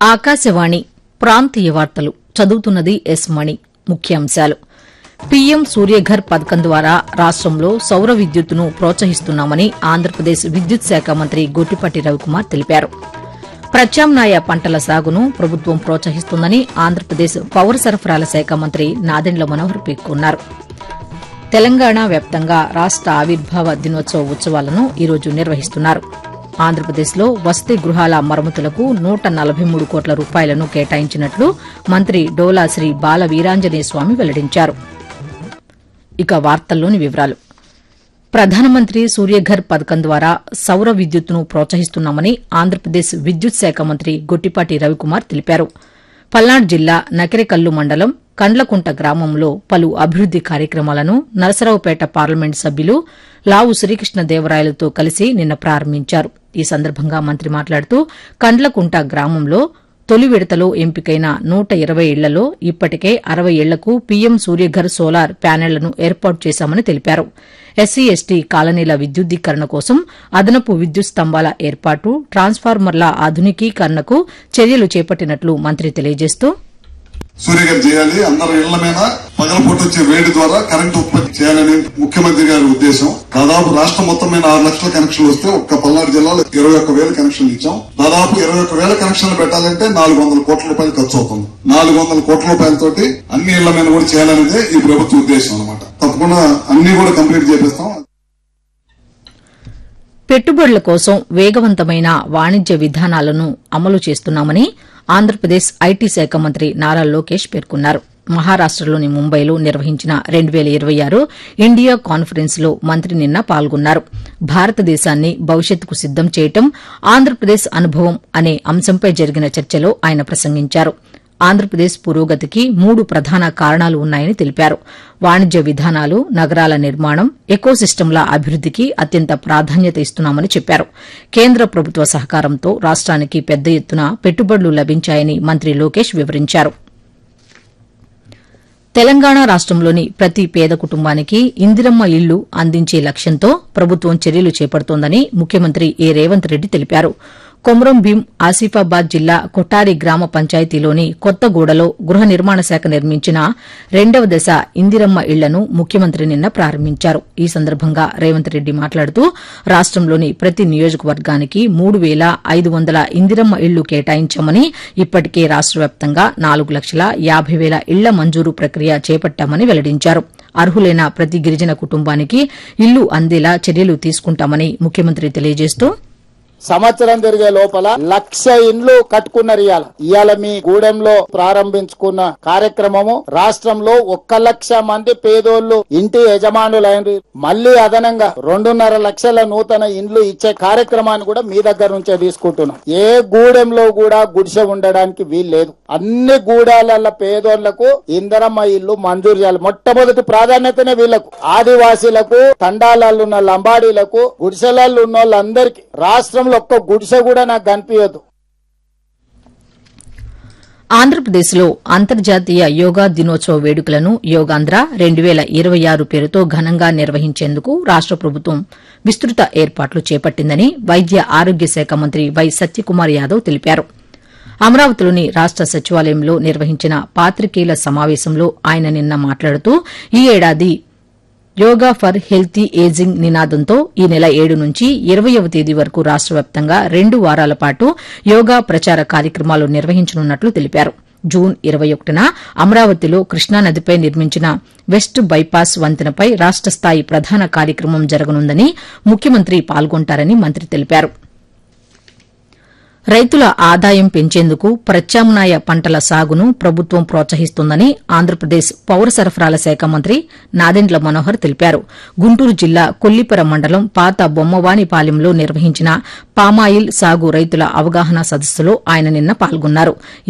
ఆకాశవాణి ప్రాంతీయ వార్తలు చదువుతున్నది ఎస్ మణి ముఖ్యాంశాలు పీఎం సూర్యఘర్ పథకం ద్వారా రాష్టంలో సౌర విద్యుత్తును ప్రోత్సహిస్తున్నామని ఆంధ్రప్రదేశ్ విద్యుత్ శాఖ మంత్రి గొట్టిపాటి రవికుమార్ తెలిపారు ప్రత్యామ్నాయ పంటల సాగును ప్రభుత్వం ప్రోత్సహిస్తుందని ఆంధ్రప్రదేశ్ పౌర సరఫరాల శాఖ మంత్రి నాదెండ్ల మనోహర్ పేర్కొన్నారు తెలంగాణ వ్యాప్తంగా రాష్ట ఆవిర్భావ దినోత్సవ ఉత్సవాలను ఈరోజు నిర్వహిస్తున్నారు ఆంధ్రప్రదేశ్లో వసతి గృహాల మరమ్మతులకు నూట నలభై మూడు కోట్ల రూపాయలను కేటాయించినట్లు మంత్రి డోలా శ్రీ బాల వీరాంజనేయ స్వామి వెల్లడించారు ఇక వార్తల్లోని వివరాలు ప్రధానమంత్రి సూర్యఘర్ పథకం ద్వారా సౌర విద్యుత్తును ప్రోత్సహిస్తున్నామని ఆంధ్రప్రదేశ్ విద్యుత్ శాఖ మంత్రి గొట్టిపాటి రవికుమార్ తెలిపారు పల్నాడు జిల్లా నకిరేకల్లు మండలం కండ్లకుంట గ్రామంలో పలు అభివృద్ది కార్యక్రమాలను నరసరావుపేట పార్లమెంటు సభ్యులు లావు శ్రీకృష్ణదేవరాయలతో కలిసి నిన్న ప్రారంభించారు ఈ సందర్భంగా మంత్రి మాట్లాడుతూ కండ్లకుంట గ్రామంలో తొలి విడతలో ఎంపికైన నూట ఇరవై ఇళ్లలో ఇప్పటికే అరవై ఇళ్లకు పీఎం సూర్యఘర్ సోలార్ ప్యానెళ్లను ఏర్పాటు చేశామని తెలిపారు ఎస్సీ ఎస్టీ కాలనీల విద్యుద్దీకరణ కోసం అదనపు విద్యుత్ స్తంభాల ఏర్పాటు ట్రాన్స్ఫార్మర్ల ఆధునికీకరణకు చర్యలు చేపట్టినట్లు మంత్రి తెలియజేస్తూ సూర్యగారు చేయాలి అందరి ఇళ్ల మీద పగలపూట వచ్చే వేడి ద్వారా కరెంటు ఉత్పత్తి చేయాలని ముఖ్యమంత్రి గారి ఉద్దేశం దాదాపు రాష్ట్రం మొత్తం మీద ఆరు లక్షల కనెక్షన్లు వస్తే ఒక్క పల్నాడు జిల్లాలో ఇరవై ఒక్క వేల కనెక్షన్లు ఇచ్చాం దాదాపు ఇరవై ఒక్క వేల కనెక్షన్లు పెట్టాలంటే నాలుగు వందల కోట్ల రూపాయలు ఖర్చు అవుతుంది నాలుగు వందల కోట్ల రూపాయలతోటి అన్ని ఇళ్ల మీద కూడా చేయాలనేదే ఈ ప్రభుత్వ ఉద్దేశం అన్నమాట తప్పకుండా అన్ని కూడా కంప్లీట్ చేపిస్తాం పెట్టుబడుల కోసం వేగవంతమైన వాణిజ్య విధానాలను అమలు చేస్తున్నామని ఆంధ్రప్రదేశ్ ఐటీ శాఖ మంత్రి నారా లోకేష్ పేర్కొన్నారు మహారాష్టలోని ముంబైలో నిర్వహించిన రెండు పేల ఇరవై ఆరు ఇండియా కాన్ఫరెన్స్ లో మంత్రి నిన్న పాల్గొన్నారు భారతదేశాన్ని భవిష్యత్తుకు సిద్దం చేయటం ఆంధ్రప్రదేశ్ అనుభవం అనే అంశంపై జరిగిన చర్చలో ఆయన ప్రసంగించారు ఆంధ్రప్రదేశ్ పురోగతికి మూడు ప్రధాన కారణాలు ఉన్నాయని తెలిపారు వాణిజ్య విధానాలు నగరాల నిర్మాణం ఎకోసిస్టంల అభివృద్దికి అత్యంత ప్రాధాన్యత ఇస్తున్నామని చెప్పారు కేంద్ర ప్రభుత్వ సహకారంతో రాష్ట్రానికి పెద్ద ఎత్తున పెట్టుబడులు లభించాయని మంత్రి లోకేష్ వివరించారు తెలంగాణ రాష్టంలోని ప్రతి పేద కుటుంబానికి ఇందిరమ్మ ఇళ్లు అందించే లక్ష్యంతో ప్రభుత్వం చర్యలు చేపడుతోందని ముఖ్యమంత్రి ఏ రేవంత్ రెడ్డి తెలిపారు కొమరం భీం ఆసిఫాబాద్ జిల్లా కొట్టారి గ్రామ పంచాయతీలోని కొత్తగూడలో గృహ నిర్మాణ శాఖ నిర్మించిన రెండవ దశ ఇందిరమ్మ ఇళ్లను ముఖ్యమంత్రి నిన్న ప్రారంభించారు ఈ సందర్భంగా రేవంత్ రెడ్డి మాట్లాడుతూ రాష్టంలోని ప్రతి నియోజకవర్గానికి మూడు వేల ఐదు వందల ఇందిరమ్మ ఇళ్లు కేటాయించామని ఇప్పటికే రాష్ట వ్యాప్తంగా నాలుగు లక్షల యాబై వేల ఇళ్ల మంజూరు ప్రక్రియ చేపట్టామని వెల్లడించారు అర్హులైన ప్రతి గిరిజన కుటుంబానికి ఇల్లు అందేలా చర్యలు తీసుకుంటామని ముఖ్యమంత్రి తెలియజేస్తూ సంవత్సరం తిరిగే లోపల లక్ష ఇండ్లు కట్టుకున్నారు ఇవాళ ఇవాళ మీ గూడెంలో ప్రారంభించుకున్న కార్యక్రమము రాష్ట్రంలో ఒక్క లక్ష మంది పేదోళ్లు ఇంటి యజమానులైన మళ్ళీ అదనంగా రెండున్నర లక్షల నూతన ఇండ్లు ఇచ్చే కార్యక్రమాన్ని కూడా మీ దగ్గర నుంచే తీసుకుంటున్నాం ఏ గూడెంలో కూడా గుడిసె ఉండడానికి వీల్లేదు అన్ని గూడాల పేదోళ్లకు ఇందరమ్మ ఇల్లు మంజూరు చేయాలి మొట్టమొదటి ప్రాధాన్యతనే వీళ్లకు ఆదివాసీలకు తండాలలో ఉన్న లంబాడీలకు గుడిసెలలో ఉన్న వాళ్ళందరికీ రాష్ట్రంలో ఒక్క గుడిసె కూడా నాకు కనిపించదు ఆంధ్రప్రదేశ్లో అంతర్జాతీయ యోగా దినోత్సవ వేడుకలను యోగాంధ్ర రెండు వేల ఇరవై ఆరు పేరుతో ఘనంగా నిర్వహించేందుకు రాష్ట ప్రభుత్వం విస్తృత ఏర్పాట్లు చేపట్టిందని వైద్య ఆరోగ్య శాఖ మంత్రి వై సత్యకుమార్ యాదవ్ తెలిపారు అమరావతిలోని రాష్ట సచివాలయంలో నిర్వహించిన పాత్రికేయుల సమావేశంలో ఆయన నిన్న మాట్లాడుతూ ఈ ఏడాది యోగా ఫర్ హెల్తీ ఏజింగ్ నినాదంతో ఈ నెల ఏడు నుంచి ఇరవయవ తేదీ వరకు రాష్ట వ్యాప్తంగా రెండు వారాల పాటు యోగా ప్రచార కార్యక్రమాలు నిర్వహించనున్నట్లు తెలిపారు జూన్ ఇరవై ఒకటిన అమరావతిలో కృష్ణానదిపై నిర్మించిన వెస్ట్ బైపాస్ వంతెనపై రాష్ట స్థాయి ప్రధాన కార్యక్రమం జరగనుందని ముఖ్యమంత్రి పాల్గొంటారని మంత్రి తెలిపారు రైతుల ఆదాయం పెంచేందుకు ప్రత్యామ్నాయ పంటల సాగును ప్రభుత్వం ప్రోత్సహిస్తోందని ఆంధ్రప్రదేశ్ పౌర సరఫరాల శాఖ మంత్రి నాదెండ్ల మనోహర్ తెలిపారు గుంటూరు జిల్లా కొల్లిపర మండలం పాత బొమ్మవానిపాలెంలో నిర్వహించిన పామాయిల్ సాగు రైతుల అవగాహన సదస్సులో ఆయన నిన్న పాల్గొన్నారు